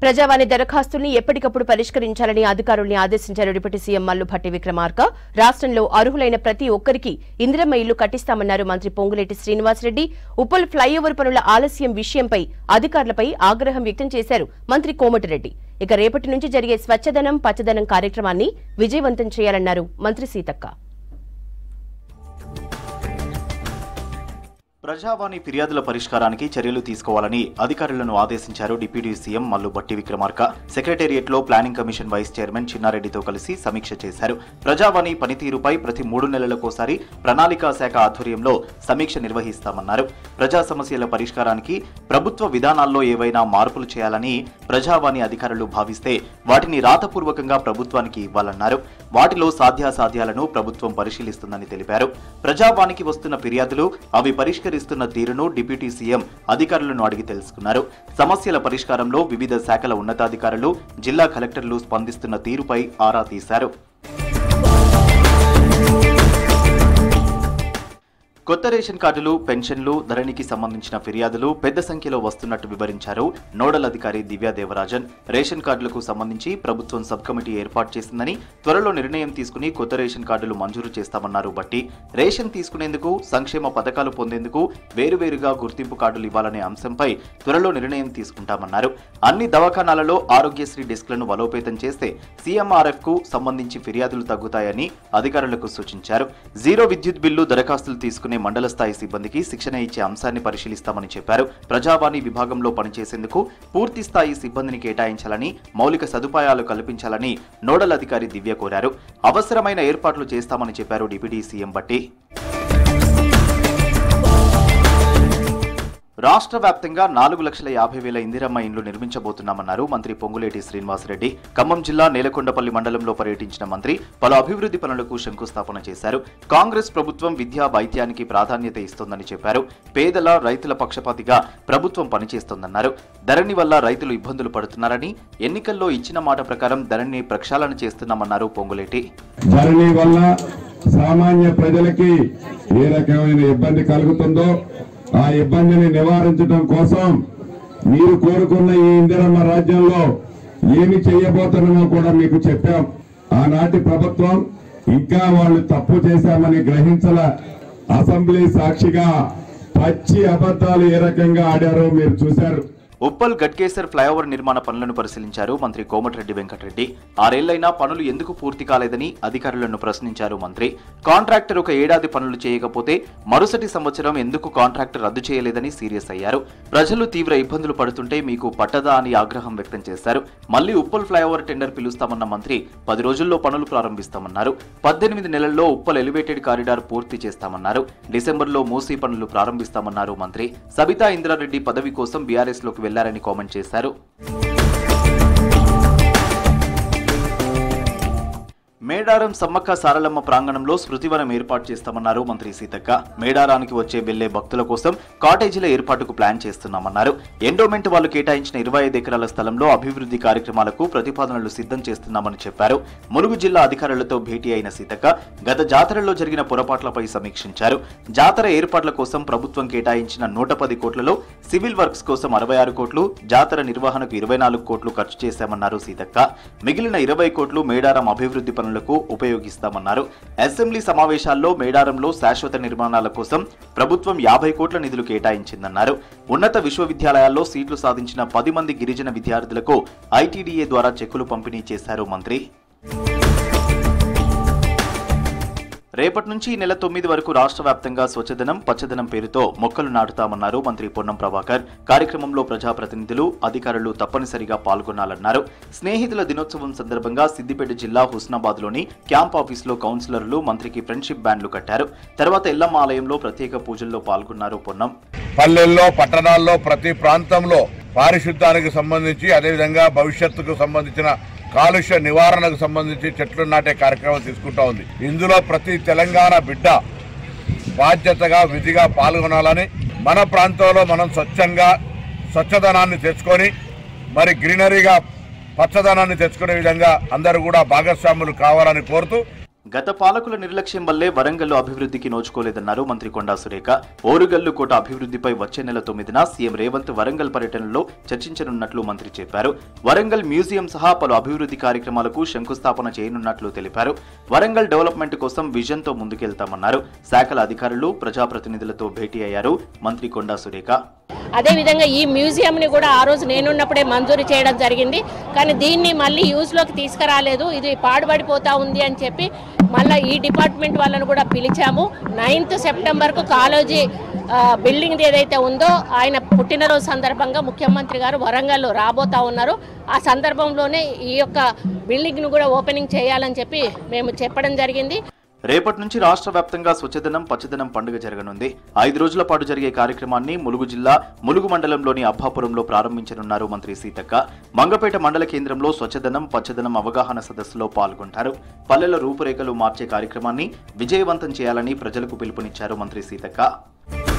ప్రజావాణి దరఖాస్తుల్ని ఎప్పటికప్పుడు పరిష్కరించాలని అధికారుల్ని ఆదేశించారు డిప్యూటీ సీఎం మల్లు భట్టి విక్రమార్క రాష్ట్రంలో అర్హులైన ప్రతి ఒక్కరికి ఇందిరమ్మ ఇల్లు కట్టిస్తామన్నారు మంత్రి పొంగులేటి శ్రీనివాసరెడ్డి ఉప్పల్ ఫ్లైఓవర్ పనుల ఆలస్యం విషయంపై అధికారులపై ఆగ్రహం వ్యక్తం చేశారు మంత్రి కోమటిరెడ్డి ఇక రేపటి నుంచి జరిగే స్వచ్ఛదనం పచ్చదనం కార్యక్రమాన్ని విజయవంతం చేయాలన్నారు మంత్రి సీతక్క ప్రజావాణి ఫిర్యాదుల పరిష్కారానికి చర్యలు తీసుకోవాలని అధికారులను ఆదేశించారు deputy CM Mallu Bhatti Vikramarka secretariat లో ప్లానింగ్ కమిషన్ వైస్ చైర్మన్ చిన్నారెడ్డితో కలిసి సమీక్ష చేశారు ప్రజావాణి పనితీరుపై ప్రతి మూడు నెలలకోసారి ప్రణాళికా శాఖ ఆధ్వర్యంలో సమీక్ష నిర్వహిస్తామన్నారు ప్రజా సమస్యల పరిష్కారానికి ప్రభుత్వ విధానాల్లో ఏవైనా మార్పులు చేయాలని ప్రజావాణి అధికారులు భావిస్తే వాటిని రాతపూర్వకంగా ప్రభుత్వానికి ఇవ్వాలన్నారు వాటిలో సాధ్యాసాధ్యాలను ప్రభుత్వం పరిశీలిస్తుందని తెలిపారు ప్రజావానికి వస్తున్న ఫిర్యాదులు అవి పరిష్కరిస్తున్న తీరును డిప్యూటీ సీఎం అధికారులను అడిగి తెలుసుకున్నారు సమస్యల పరిష్కారంలో వివిధ శాఖల ఉన్నతాధికారులు జిల్లా కలెక్టర్లు స్పందిస్తున్న తీరుపై ఆరా తీశారు కొత్త రేషన్ కార్డులు పెన్షన్లు ధరణికి సంబంధించిన ఫిర్యాదులు పెద్ద సంఖ్యలో వస్తున్నట్టు వివరించారు నోడల్ అధికారి దివ్యా దేవరాజన్ రేషన్ కార్డులకు సంబంధించి ప్రభుత్వం సబ్ కమిటీ ఏర్పాటు చేసిందని త్వరలో నిర్ణయం తీసుకుని కొత్త రేషన్ కార్డులు మంజూరు చేస్తామన్నారు బట్టి రేషన్ తీసుకునేందుకు సంక్షేమ పథకాలు పొందేందుకు వేరువేరుగా గుర్తింపు కార్డులు ఇవ్వాలనే అంశంపై త్వరలో నిర్ణయం తీసుకుంటామన్నారు అన్ని దవాఖానాలలో ఆరోగ్యశ్రీ డెస్క్లను బలోపేతం చేస్తే సీఎంఆర్ఎఫ్ కు సంబంధించి ఫిర్యాదులు తగ్గుతాయని అధికారులకు సూచించారు జీరో విద్యుత్ బిల్లు దరఖాస్తులు తీసుకునే మండల స్థాయి సిబ్బందికి శిక్షణ ఇచ్చే అంశాన్ని పరిశీలిస్తామని చెప్పారు ప్రజావాణి విభాగంలో పనిచేసేందుకు పూర్తి స్థాయి సిబ్బందిని కేటాయించాలని మౌలిక సదుపాయాలు కల్పించాలని నోడల్ అధికారి దివ్య కోరారు అవసరమైన ఏర్పాట్లు చేస్తామని చెప్పారు డిప్యూటీ సీఎం బట్టి రాష్ట్ర వ్యాప్తంగా నాలుగు లక్షల యాభై వేల ఇందిరమ్మ ఇండ్లు నిర్మించబోతున్నామన్నారు మంత్రి పొంగులేటి శ్రీనివాసరెడ్డి ఖమ్మం జిల్లా నేలకొండపల్లి మండలంలో పర్యటించిన మంత్రి పలు అభివృద్ధి పనులకు శంకుస్థాపన చేశారు కాంగ్రెస్ ప్రభుత్వం విద్యా వైద్యానికి ప్రాధాన్యత ఇస్తోందని చెప్పారు పేదల రైతుల పక్షపాతిగా ప్రభుత్వం పనిచేస్తోందన్నారు ధరణి వల్ల రైతులు ఇబ్బందులు పడుతున్నారని ఎన్నికల్లో ఇచ్చిన మాట ప్రకారం ధరణిని ప్రక్షాళన చేస్తున్నామన్నారు పొంగులేటి ధరణి వల్ల సామాన్య ప్రజలకి ఏ రకమైన ఇబ్బంది కలుగుతుందో ఆ ఇబ్బందిని నివారించడం కోసం మీరు కోరుకున్న ఈ ఇందిరమ్మ రాజ్యంలో ఏమి చేయబోతున్నామో కూడా మీకు చెప్పాం ఆనాటి ప్రభుత్వం ఇంకా వాళ్ళు తప్పు చేశామని గ్రహించల అసెంబ్లీ సాక్షిగా పచ్చి అబద్ధాలు ఏ రకంగా ఆడారో మీరు చూశారు ఉప్పల్ గట్కేసర్ ఫ్లైఓవర్ నిర్మాణ పనులను పరిశీలించారు మంత్రి కోమటిరెడ్డి వెంకటరెడ్డి ఆరేళ్లైనా పనులు ఎందుకు పూర్తి కాలేదని అధికారులను ప్రశ్నించారు మంత్రి కాంట్రాక్టర్ ఒక ఏడాది పనులు చేయకపోతే మరుసటి సంవత్సరం ఎందుకు కాంట్రాక్టర్ రద్దు చేయలేదని సీరియస్ అయ్యారు ప్రజలు తీవ్ర ఇబ్బందులు పడుతుంటే మీకు పట్టదా అని ఆగ్రహం వ్యక్తం చేశారు మళ్లీ ఉప్పల్ ఫ్లైఓవర్ టెండర్ పిలుస్తామన్న మంత్రి పది రోజుల్లో పనులు ప్రారంభిస్తామన్నారు పద్దెనిమిది నెలల్లో ఉప్పల్ ఎలివేటెడ్ కారిడార్ పూర్తి చేస్తామన్నారు డిసెంబర్లో మూసీ పనులు ప్రారంభిస్తామన్నారు మంత్రి సబితా ఇంద్రారెడ్డి పదవి కోసం బీఆర్ఎస్ లోకి వెళ్లారని కామెంట్ చేశారు మేడారం సమ్మక్క సారలమ్మ ప్రాంగణంలో స్మృతివనం ఏర్పాటు చేస్తామన్నారు మంత్రి సీతక్క మేడారానికి వచ్చే వెళ్లే భక్తుల కోసం కాటేజీల ఏర్పాటుకు ప్లాన్ చేస్తున్నామన్నారు ఎండోమెంట్ వాళ్ళు కేటాయించిన ఇరవై ఐదు ఎకరాల స్థలంలో అభివృద్ధి కార్యక్రమాలకు ప్రతిపాదనలు సిద్ధం చేస్తున్నామని చెప్పారు ములుగు జిల్లా అధికారులతో భేటీ అయిన సీతక్క గత జాతరలో జరిగిన పొరపాట్లపై సమీక్షించారు జాతర ఏర్పాట్ల కోసం ప్రభుత్వం కేటాయించిన నూట పది కోట్లలో సివిల్ వర్క్స్ కోసం అరవై ఆరు కోట్లు జాతర నిర్వహణకు ఇరవై నాలుగు కోట్లు ఖర్చు చేశామన్నారు సీతక్క మిగిలిన ఇరవై కోట్లు మేడారం అభివృద్ధి పనులకు ఉపయోగిస్తామన్నారు అసెంబ్లీ సమావేశాల్లో మేడారంలో శాశ్వత నిర్మాణాల కోసం ప్రభుత్వం యాభై కోట్ల నిధులు కేటాయించిందన్నారు ఉన్నత విశ్వవిద్యాలయాల్లో సీట్లు సాధించిన పది మంది గిరిజన విద్యార్థులకు ఐటీడీఏ ద్వారా చెక్కులు పంపిణీ చేశారు మంత్రి రేపటి నుంచి ఈ నెల తొమ్మిది వరకు రాష్ట్ర వ్యాప్తంగా స్వచ్ఛదనం పచ్చదనం పేరుతో మొక్కలు నాటుతామన్నారు మంత్రి పొన్నం ప్రభాకర్ కార్యక్రమంలో ప్రజాప్రతినిధులు అధికారులు తప్పనిసరిగా పాల్గొనాలన్నారు స్నేహితుల దినోత్సవం సందర్భంగా సిద్దిపేట జిల్లా హుస్నాబాద్లోని క్యాంప్ ఆఫీసులో కౌన్సిలర్లు మంత్రికి ఫ్రెండ్షిప్ బ్యాండ్లు కట్టారు తర్వాత ఎల్లమ్మ ఆలయంలో ప్రత్యేక పూజల్లో పాల్గొన్నారు పొన్నం పల్లెల్లో పట్టణాల్లో ప్రతి ప్రాంతంలో పారిశుద్ధ్యానికి సంబంధించి అదేవిధంగా భవిష్యత్తుకు సంబంధించిన కాలుష్య నివారణకు సంబంధించి చెట్లు నాటే కార్యక్రమం తీసుకుంటా ఉంది ఇందులో ప్రతి తెలంగాణ బిడ్డ బాధ్యతగా విధిగా పాల్గొనాలని మన ప్రాంతంలో మనం స్వచ్ఛంగా స్వచ్ఛదనాన్ని తెచ్చుకొని మరి గ్రీనరీగా పచ్చదనాన్ని తెచ్చుకునే విధంగా అందరూ కూడా భాగస్వాములు కావాలని కోరుతూ గత పాలకుల నిర్లక్ష్యం వల్లే వరంగల్ అభివృద్ధికి నోచుకోలేదన్నారు మంత్రి కొండా సురేఖ ఓరుగల్లు కోట అభివృద్ధిపై వచ్చే నెల తొమ్మిదిన సీఎం రేవంత్ వరంగల్ పర్యటనలో చర్చించనున్నట్లు మంత్రి చెప్పారు వరంగల్ మ్యూజియం సహా పలు అభివృద్ధి కార్యక్రమాలకు శంకుస్థాపన చేయనున్నట్లు తెలిపారు వరంగల్ డెవలప్మెంట్ కోసం విజన్తో ముందుకెళ్తామన్నారు శాఖల అధికారులు ప్రజాప్రతినిధులతో భేటీ అయ్యారు మంత్రి కొండా సురేఖ అదేవిధంగా ఈ మ్యూజియంని కూడా ఆ రోజు నేనున్నప్పుడే మంజూరు చేయడం జరిగింది కానీ దీన్ని మళ్ళీ యూస్లోకి తీసుకురాలేదు ఇది పాడుపడిపోతా ఉంది అని చెప్పి మళ్ళీ ఈ డిపార్ట్మెంట్ వాళ్ళను కూడా పిలిచాము నైన్త్ సెప్టెంబర్కు కాలేజీ ఆ, బిల్డింగ్ ఏదైతే ఉందో ఆయన పుట్టినరోజు సందర్భంగా ముఖ్యమంత్రి గారు వరంగల్లో రాబోతా ఉన్నారు ఆ సందర్భంలోనే ఈ యొక్క బిల్డింగ్ను కూడా ఓపెనింగ్ చేయాలని చెప్పి మేము చెప్పడం జరిగింది రేపటి నుంచి రాష్ట్ర వ్యాప్తంగా స్వచ్ఛదనం పచ్చదనం పండుగ జరగనుంది ఐదు రోజుల పాటు జరిగే కార్యక్రమాన్ని ములుగు జిల్లా ములుగు మండలంలోని అబ్బాపురంలో ప్రారంభించనున్నారు మంత్రి సీతక్క మంగపేట మండల కేంద్రంలో స్వచ్ఛదనం పచ్చదనం అవగాహన సదస్సులో పాల్గొంటారు పల్లెల రూపురేఖలు మార్చే కార్యక్రమాన్ని విజయవంతం చేయాలని ప్రజలకు పిలుపునిచ్చారు మంత్రి సీతక్క